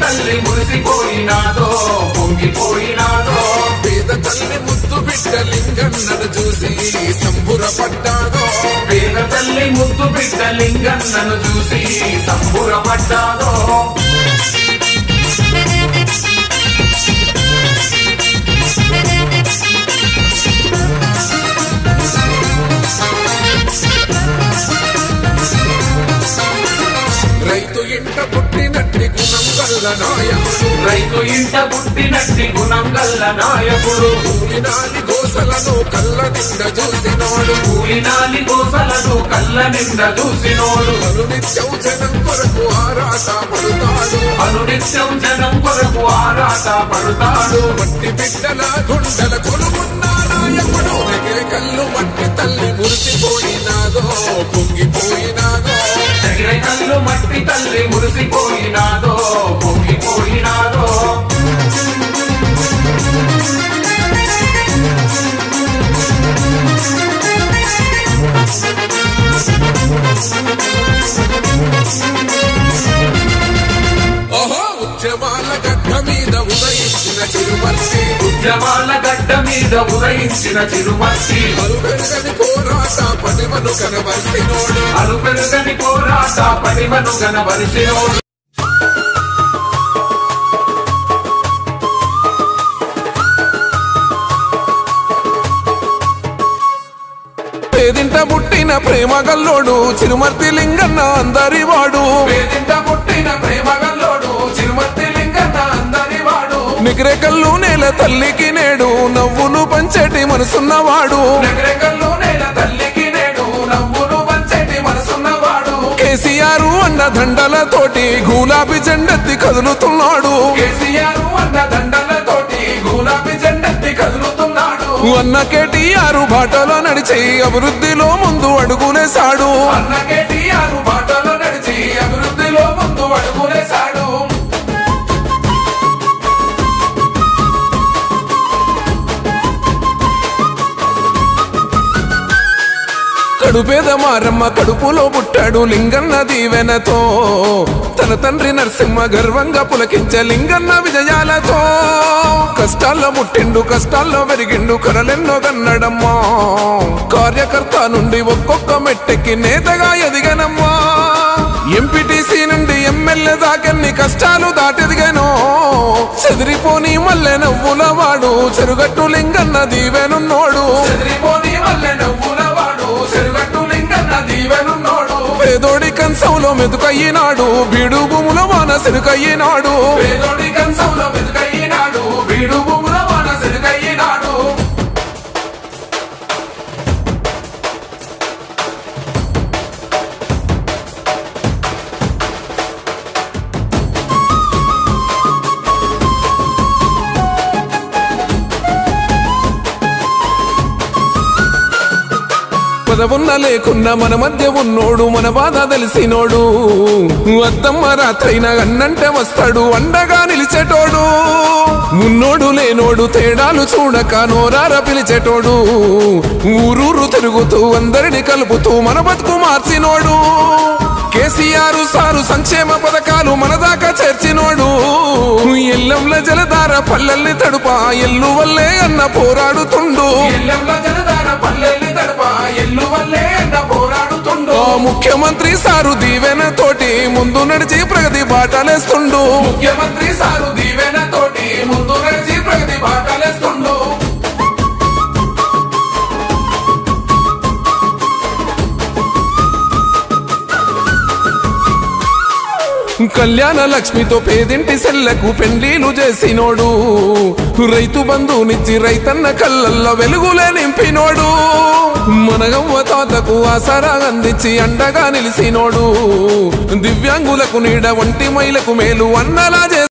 తల్లి మురిసిపోయినాదో పొంగిపోయినాదో పేద తల్లి ముద్దు బిడ్డ లింగన్నను చూసి సంబురపడ్డాదో పేద తల్లి ముద్దు బిడ్డ లింగన్నను చూసి సంబురపడ్డాదో రైతు ఇంట పుట్టినట్టి గుణం గల్ల నాయకుడు రైతు ఇంట పుట్టినట్టి గుణం గల్ల నాయకుడు కూలినాలి గోసలను కళ్ళ నిండ చూసినాడు కూలినాలి గోసలను కళ్ళ నిండ చూసినోడు అనునిత్యం జనం కొరకు ఆరాట పడుతాడు అనునిత్యం జనం కొరకు ఆరాట పడతాడు మట్టి బిడ్డల గుండెల కొలువున్న నాయకుడు ఎగిరి కళ్ళు మట్టి తల్లి మురిసిపోయినాదో పొంగిపోయినాదో దగ్గర కళ్ళు మట్టి తల్లి మురిసిపోయినాదో పొంగిపోయినాదో ఓహో ఉద్యమాల గడ్డ మీద ఉదయించిన చిరుమర్తి ఉద్యమాల గడ్డ మీద ఉదయించిన చిరుమర్తి అలుపెరగని పోరాట పనిమను కనబరిసినోడు అలు పెరుగని పోరాట పనిమను గనబరిసినోడు పేదింట పుట్టిన ప్రేమ గల్లోడు చిరుమర్తి లింగన్న అందరి వాడు పేదింట పుట్టిన ప్రేమ గల్లోడు చిరుమర్తి లింగన్న అందరి వాడు నిగ్రెకల్లు నేల తల్లికి నేడు నవ్వులు పంచేటి మనసున్నవాడు నగరకల్లు నేల తల్లికి నేడు నవ్వులు పంచేటి మనసున్నవాడు కేసీఆర్ అన్న దండలతోటి గులాబీ జెండెత్తి కదులుతున్నాడు కేసీఆర్ అన్న దండలతోటి గులాబీ జెండెత్తి కదులుతున్నాడు అన్న కేటీఆర్ బాటలో నడిచి అభివృద్ధిలో ముందు అడుగులేశాడు అన్న కేటీఆర్ బాటలో నడిచి అభివృద్ధిలో ముందు అడుగులేశాడు కడుపేద మారమ్మ కడుపులో పుట్టాడు లింగన్న దీవెనతో తన తండ్రి నరసింహ గర్వంగా పులకించే లింగన్న విజయాలతో కష్టాల్లో ముట్టిండు కష్టాల్లో పెరిగిండు కరలెన్నో కన్నడమ్మా కార్యకర్త నుండి ఒక్కొక్క మెట్టెక్కి నేతగా ఎదిగనమ్మా ఎంపీటీసీ నుండి ఎమ్మెల్యే దాకెన్ని కష్టాలు దాటెదిగానో చెదిరిపోని మల్లె నవ్వుల వాడు చెరుగట్టు లింగన్న దీవెనున్నోడు చెదిరిపోని వల్లే నవ్వుల వాడు చెరుగట్టు లింగన్న దీవెనున్నోడు పేదోడి కంచంలో మెతుకయ్యినాడు బీడు భూముల వాన సిరుకయ్యినాడు పేదోడి కంచంలో వెతుకయ్యినాడు వీడు భూముల వాన సెరుకయ్యినాడు పదవున్న లేకున్నా మన మధ్య ఉన్నోడు మన బాధ తెలిసినోడు అద్దమ్మ రాత్రైనా అన్నంటే వస్తాడు అండగా నిలిచేటోడు ఉన్నోడు లేనోడు తేడాలు చూడక నోరార పిలిచేటోడు ఊరూరు తిరుగుతూ అందరిని కలుపుతూ మన బతుకు మార్చినోడు కేసీఆర్ సారు సంక్షేమ పథకాలు మన దాకా చేర్చినోడు ఎల్లంల జలధార పల్లెల్ని తడుప ఎల్లు వల్లే అన్న పోరాడుతుండు ఎల్లెంల జనదాన పల్లెల్ని తడప ఎల్లు వల్లే అన్న పోరాడుతుండు ఆ ముఖ్యమంత్రి సారు దీవెన తోటి ముందు నడిచి ప్రగతి బాటలేస్తుండు ముఖ్యమంత్రి సారు దీవెన తోటి ముందు నడిచి ప్రగతి బాటలేస్తుండు కళ్యాణ లక్ష్మితో పేదింటి సెల్లకు పెండ్లీలు చేసినోడు రైతు బంధువునిచ్చి రైతన్న కళ్ళల్లో వెలుగులే నింపినోడు మనగవ్వ తాతకు ఆసరా అందించి అండగా నిలిసినోడు దివ్యాంగులకు నీడ వంటి మైలకు మేలు అన్నలా చేసి